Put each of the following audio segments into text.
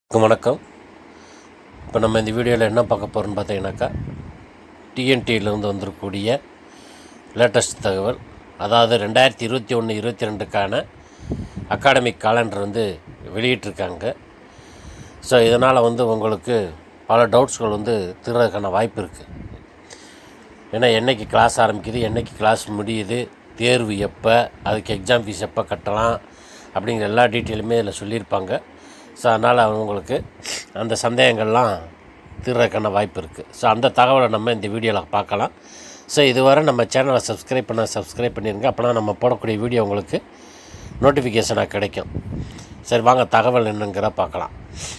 வணக்கம் வணக்கம் இப்போ நம்ம இந்த வீடியோவில் என்ன பார்க்க போகிறோம்னு பார்த்தீங்கன்னாக்கா டிஎன்டியிலேருந்து வந்திருக்கக்கூடிய லேட்டஸ்ட் தகவல் அதாவது ரெண்டாயிரத்தி இருபத்தி ஒன்று இருபத்தி ரெண்டுக்கான அகாடமிக் காலண்டர் வந்து வெளியிட்டிருக்காங்க ஸோ இதனால் வந்து உங்களுக்கு பல டவுட்ஸ்கள் வந்து தீர்றதுக்கான வாய்ப்பு இருக்குது ஏன்னா என்னைக்கு கிளாஸ் ஆரம்பிக்குது என்னைக்கு கிளாஸ் முடியுது தேர்வு எப்போ அதுக்கு எக்ஸாம் ஃபீஸ் எப்போ கட்டலாம் அப்படிங்கிற எல்லா டீட்டெயிலுமே இதில் சொல்லியிருப்பாங்க ஸோ அதனால் உங்களுக்கு அந்த சந்தேகங்கள்லாம் தீர்றதுக்கான வாய்ப்பு இருக்குது ஸோ அந்த தகவலை நம்ம இந்த வீடியோவில் பார்க்கலாம் ஸோ இதுவரை நம்ம சேனலை சப்ஸ்கிரைப் பண்ண சப்ஸ்கிரைப் பண்ணிடுங்க அப்போனா நம்ம போடக்கூடிய வீடியோ உங்களுக்கு நோட்டிஃபிகேஷனாக கிடைக்கும் சரி வாங்க தகவல் என்னங்கிற பார்க்கலாம்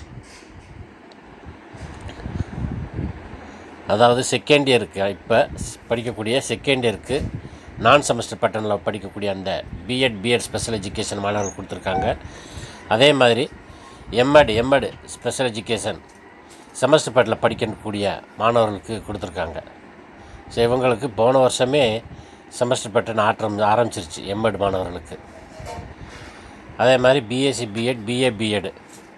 அதாவது செகண்ட் இயருக்கு இப்போ படிக்கக்கூடிய செகண்ட் இயருக்கு நான் செமஸ்டர் பேட்டர்னில் படிக்கக்கூடிய அந்த பிஎட் பிஎட் ஸ்பெஷல் எஜுகேஷன் மாணவர்கள் கொடுத்துருக்காங்க அதே மாதிரி M Ed M Ed special education semester பேட்டில் படிக்கக்கூடிய மாணவர்களுக்கு கொடுத்துருக்காங்க ஸோ இவங்களுக்கு போன வருஷமே செமஸ்டர் பேட்டர்ன் ஆற்றம் ஆரம்பிச்சிருச்சு எம்எட் மாணவர்களுக்கு அதே மாதிரி பிஎஸ்சி பிஎட் பிஏ பிஎட்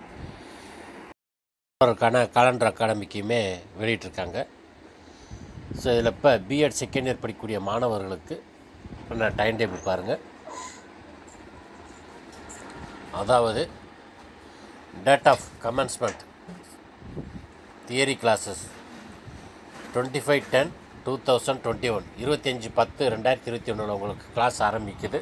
அவருக்கான காலண்டர் அகாடமிக்குமே வெளியிட்டிருக்காங்க ஸோ இதில் இப்போ பிஎட் செகண்ட் இயர் படிக்கக்கூடிய மாணவர்களுக்கு நான் டைம் டேபிள் பாருங்கள் அதாவது date of commencement theory classes twenty five ten two thousand twenty one இருபத்தஞ்சி பத்து ரெண்டாயிரத்தி இருபத்தி ஒன்றில் உங்களுக்கு கிளாஸ் ஆரம்பிக்குது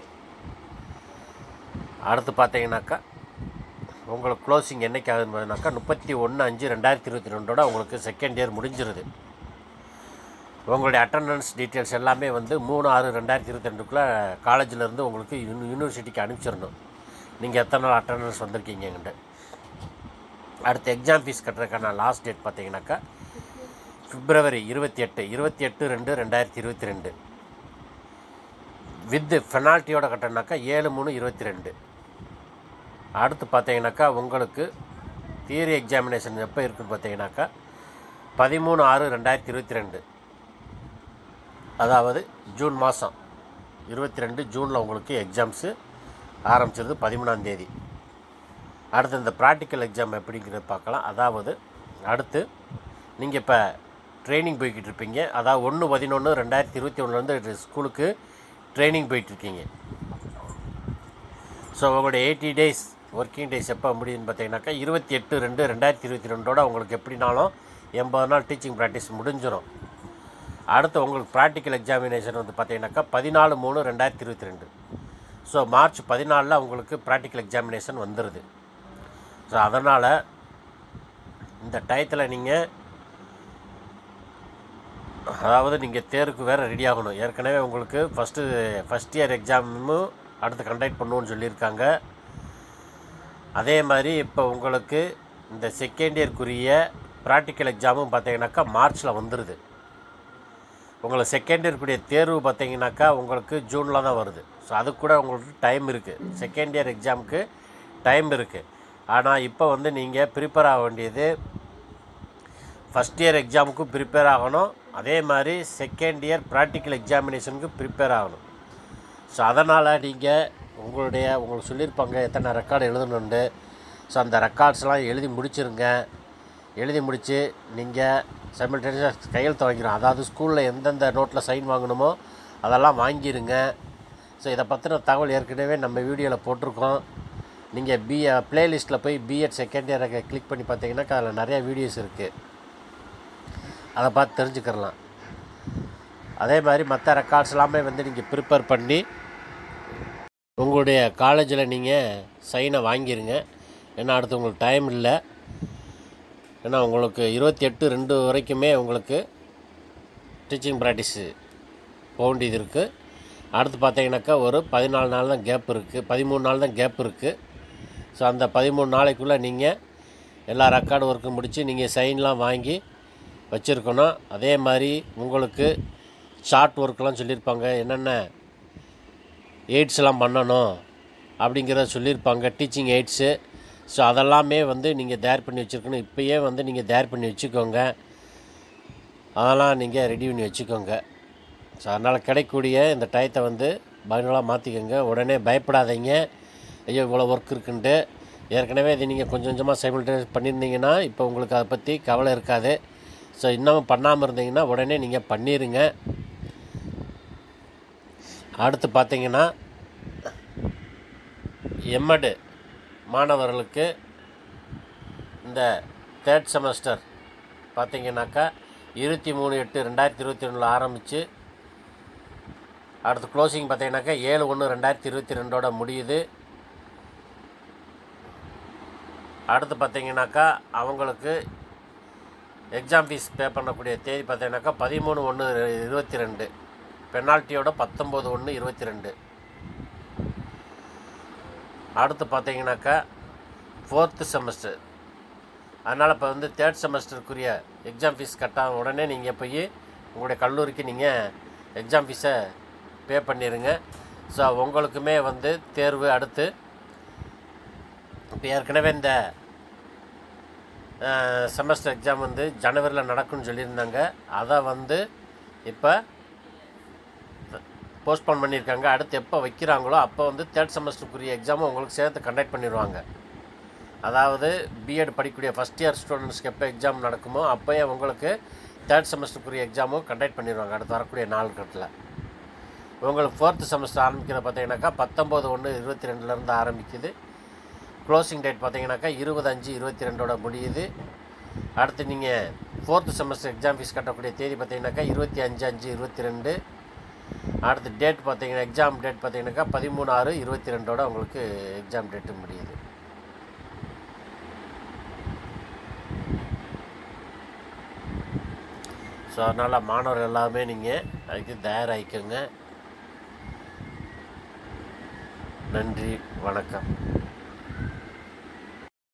அடுத்து பார்த்தீங்கன்னாக்கா உங்களுக்கு க்ளோசிங் என்னைக்கு ஆகுதுனாக்கா முப்பத்தி ஒன்று அஞ்சு ரெண்டாயிரத்தி இருபத்தி ரெண்டோட உங்களுக்கு செகண்ட் இயர் முடிஞ்சிருது உங்களுடைய அட்டண்டன்ஸ் டீட்டெயில்ஸ் எல்லாமே வந்து மூணு ஆறு ரெண்டாயிரத்தி இருபத்தி ரெண்டுக்குள்ளே காலேஜிலேருந்து உங்களுக்கு யூனி யூனிவர்சிட்டிக்கு அனுப்பிச்சிடணும் நீங்கள் எத்தனை நாள் அட்டண்டன்ஸ் வந்திருக்கீங்கன்ட்டு அடுத்து எக்ஸாம் ஃபீஸ் கட்டுறதுக்கான லாஸ்ட் டேட் பார்த்தீங்கன்னாக்கா பிப்ரவரி இருபத்தி எட்டு இருபத்தி எட்டு ரெண்டு ரெண்டாயிரத்தி இருபத்தி ரெண்டு வித்து பெனால்ட்டியோட கட்டினாக்கா ஏழு மூணு இருபத்தி ரெண்டு அடுத்து பார்த்தீங்கன்னாக்கா உங்களுக்கு தியரி எக்ஸாமினேஷன் எப்போ இருக்குன்னு பார்த்தீங்கன்னாக்கா பதிமூணு ஆறு ரெண்டாயிரத்தி இருபத்தி ரெண்டு அதாவது ஜூன் மாதம் இருபத்தி ரெண்டு ஜூனில் உங்களுக்கு எக்ஸாம்ஸு ஆரம்பிச்சிருது பதிமூணாம் தேதி அடுத்து இந்த ப்ராக்டிக்கல் எக்ஸாம் எப்படிங்கிறத பார்க்கலாம் அதாவது அடுத்து நீங்கள் இப்போ ட்ரைனிங் போய்கிட்டு இருப்பீங்க அதாவது ஒன்று பதினொன்று ரெண்டாயிரத்தி இருபத்தி ஒன்றுலேருந்து ஸ்கூலுக்கு ட்ரைனிங் போயிட்டுருக்கீங்க ஸோ உங்களுடைய எயிட்டி டேஸ் ஒர்க்கிங் டேஸ் எப்போ முடியுதுன்னு பார்த்தீங்கன்னாக்கா இருபத்தி எட்டு ரெண்டு ரெண்டாயிரத்தி இருபத்தி ரெண்டோட உங்களுக்கு எப்படினாலும் எண்பது நாள் டீச்சிங் ப்ராக்டிஸ் முடிஞ்சிடும் அடுத்து உங்களுக்கு ப்ராக்டிக்கல் எக்ஸாமினேஷன் வந்து பார்த்தீங்கன்னாக்கா பதினாலு மூணு ரெண்டாயிரத்தி இருபத்தி ரெண்டு ஸோ மார்ச் பதினாலில் உங்களுக்கு ப்ராக்டிக்கல் எக்ஸாமினேஷன் வந்துடுது ஸோ அதனால் இந்த டயத்தில் நீங்கள் அதாவது நீங்கள் தேர்வுக்கு வேறு ரெடி ஆகணும் ஏற்கனவே உங்களுக்கு ஃபஸ்ட்டு ஃபஸ்ட் இயர் எக்ஸாமும் அடுத்து கண்டக்ட் பண்ணுவோன்னு சொல்லியிருக்காங்க அதே மாதிரி இப்போ உங்களுக்கு இந்த செகண்ட் இயர்க்குரிய ப்ராக்டிக்கல் எக்ஸாமும் பார்த்தீங்கன்னாக்கா மார்ச்சில் வந்துடுது உங்களுக்கு செகண்ட் இயர்க்குரிய தேர்வு பார்த்தீங்கன்னாக்கா உங்களுக்கு ஜூனில் தான் வருது ஸோ அதுக்கு கூட உங்களுக்கு டைம் இருக்குது செகண்ட் இயர் எக்ஸாமுக்கு டைம் இருக்குது ஆனால் இப்போ வந்து நீங்கள் ப்ரிப்பேர் ஆக வேண்டியது ஃபஸ்ட் இயர் எக்ஸாமுக்கும் ப்ரிப்பேர் ஆகணும் அதே மாதிரி செகண்ட் இயர் ப்ராக்டிக்கல் எக்ஸாமினேஷனுக்கு ப்ரிப்பேர் ஆகணும் ஸோ அதனால் நீங்கள் உங்களுடைய உங்களுக்கு சொல்லியிருப்பாங்க எத்தனை ரெக்கார்டு எழுதணுண்டு ஸோ அந்த ரெக்கார்ட்ஸ்லாம் எழுதி முடிச்சிருங்க எழுதி முடித்து நீங்கள் சைமில்டேனியஸாக கையெழுத்து வாங்கிடும் அதாவது ஸ்கூலில் எந்தெந்த நோட்டில் சைன் வாங்கணுமோ அதெல்லாம் வாங்கிடுங்க ஸோ இதை பற்றின தகவல் ஏற்கனவே நம்ம வீடியோவில் போட்டிருக்கோம் நீங்கள் பி ப்ளேலிஸ்ட்டில் போய் பிஎட் செகண்ட் இயரை கிளிக் பண்ணி பார்த்தீங்கன்னாக்கா அதில் நிறையா வீடியோஸ் இருக்குது அதை பார்த்து தெரிஞ்சுக்கிறலாம் அதே மாதிரி மற்ற ரெக்கார்ட்ஸ் எல்லாமே வந்து நீங்கள் ப்ரிப்பேர் பண்ணி உங்களுடைய காலேஜில் நீங்கள் சைனை வாங்கிடுங்க ஏன்னா அடுத்து உங்களுக்கு டைம் இல்லை ஏன்னா உங்களுக்கு இருபத்தி எட்டு ரெண்டு வரைக்குமே உங்களுக்கு டீச்சிங் ப்ராக்டிஸு போக வேண்டியது இருக்குது அடுத்து பார்த்தீங்கன்னாக்கா ஒரு பதினாலு நாள் தான் கேப் இருக்குது பதிமூணு நாள் தான் கேப் இருக்குது ஸோ அந்த பதிமூணு நாளைக்குள்ளே நீங்கள் எல்லா ரெக்கார்டு ஒர்க்கும் முடித்து நீங்கள் சைன்லாம் வாங்கி வச்சுருக்கணும் அதே மாதிரி உங்களுக்கு ஷார்ட் ஒர்க்கெலாம் சொல்லியிருப்பாங்க என்னென்ன எய்ட்ஸ்லாம் பண்ணணும் அப்படிங்கிறத சொல்லியிருப்பாங்க டீச்சிங் எய்ட்ஸு ஸோ அதெல்லாமே வந்து நீங்கள் தயார் பண்ணி வச்சுருக்கணும் இப்போயே வந்து நீங்கள் தயார் பண்ணி வச்சுக்கோங்க அதெல்லாம் நீங்கள் ரெடி பண்ணி வச்சுக்கோங்க ஸோ அதனால் கிடைக்கக்கூடிய இந்த டயத்தை வந்து பயனுள்ளதாக மாற்றிக்கோங்க உடனே பயப்படாதீங்க ஐயோ இவ்வளோ ஒர்க் இருக்குன்ட்டு ஏற்கனவே இது நீங்கள் கொஞ்சம் கொஞ்சமாக சைமில்டேனியஸ் பண்ணியிருந்தீங்கன்னா இப்போ உங்களுக்கு அதை பற்றி கவலை இருக்காது ஸோ இன்னும் பண்ணாமல் இருந்தீங்கன்னா உடனே நீங்கள் பண்ணிடுங்க அடுத்து பார்த்தீங்கன்னா எம்எடு மாணவர்களுக்கு இந்த தேர்ட் செமஸ்டர் பார்த்தீங்கன்னாக்கா இருபத்தி மூணு எட்டு ரெண்டாயிரத்தி இருபத்தி ரெண்டில் ஆரம்பித்து அடுத்து க்ளோசிங் பார்த்தீங்கன்னாக்கா ஏழு ஒன்று ரெண்டாயிரத்தி இருபத்தி ரெண்டோட முடியுது அடுத்து பார்த்தீங்கன்னாக்கா அவங்களுக்கு எக்ஸாம் ஃபீஸ் பே பண்ணக்கூடிய தேதி பார்த்தீங்கன்னாக்கா பதிமூணு ஒன்று இருபத்தி ரெண்டு பெனால்ட்டியோட பத்தொம்போது ஒன்று இருபத்தி ரெண்டு அடுத்து பார்த்தீங்கன்னாக்கா ஃபோர்த்து செமஸ்டர் அதனால் இப்போ வந்து தேர்ட் செமஸ்டருக்குரிய எக்ஸாம் ஃபீஸ் கட்டாத உடனே நீங்கள் போய் உங்களுடைய கல்லூரிக்கு நீங்கள் எக்ஸாம் ஃபீஸை பே பண்ணிடுங்க ஸோ உங்களுக்குமே வந்து தேர்வு அடுத்து இப்போ ஏற்கனவே இந்த செமஸ்டர் எக்ஸாம் வந்து ஜனவரியில் நடக்கும்னு சொல்லியிருந்தாங்க அதை வந்து இப்போ போஸ்ட்போன் பண்ணியிருக்காங்க அடுத்து எப்போ வைக்கிறாங்களோ அப்போ வந்து தேர்ட் செமஸ்டருக்குரிய எக்ஸாமும் உங்களுக்கு சேர்த்து கண்டக்ட் பண்ணிடுவாங்க அதாவது பிஎட் படிக்கக்கூடிய ஃபஸ்ட் இயர் ஸ்டூடெண்ட்ஸ்க்கு எப்போ எக்ஸாம் நடக்குமோ அப்போயே உங்களுக்கு தேர்ட் செமஸ்டருக்குரிய எக்ஸாமும் கண்டக்ட் பண்ணிடுவாங்க அடுத்து வரக்கூடிய நாட்களில் உங்களுக்கு ஃபோர்த்து செமஸ்டர் ஆரம்பிக்கிறது பார்த்தீங்கன்னாக்கா பத்தொம்போது ஒன்று இருபத்தி ரெண்டுலேருந்து ஆரம்பிக்குது க்ளோசிங் டேட் பார்த்தீங்கன்னாக்கா இருபது அஞ்சு இருபத்தி ரெண்டோட முடியுது அடுத்து நீங்கள் ஃபோர்த்து செமஸ்டர் எக்ஸாம் ஃபீஸ் கட்டக்கூடிய தேதி பார்த்தீங்கன்னாக்கா இருபத்தி அஞ்சு அஞ்சு இருபத்தி ரெண்டு அடுத்து டேட் பார்த்தீங்கன்னா எக்ஸாம் டேட் பார்த்தீங்கன்னாக்கா பதிமூணு ஆறு இருபத்தி ரெண்டோட உங்களுக்கு எக்ஸாம் டேட்டு முடியுது ஸோ அதனால் மாணவர்கள் எல்லாமே நீங்கள் அதுக்கு தயாராகிக்கோங்க நன்றி வணக்கம்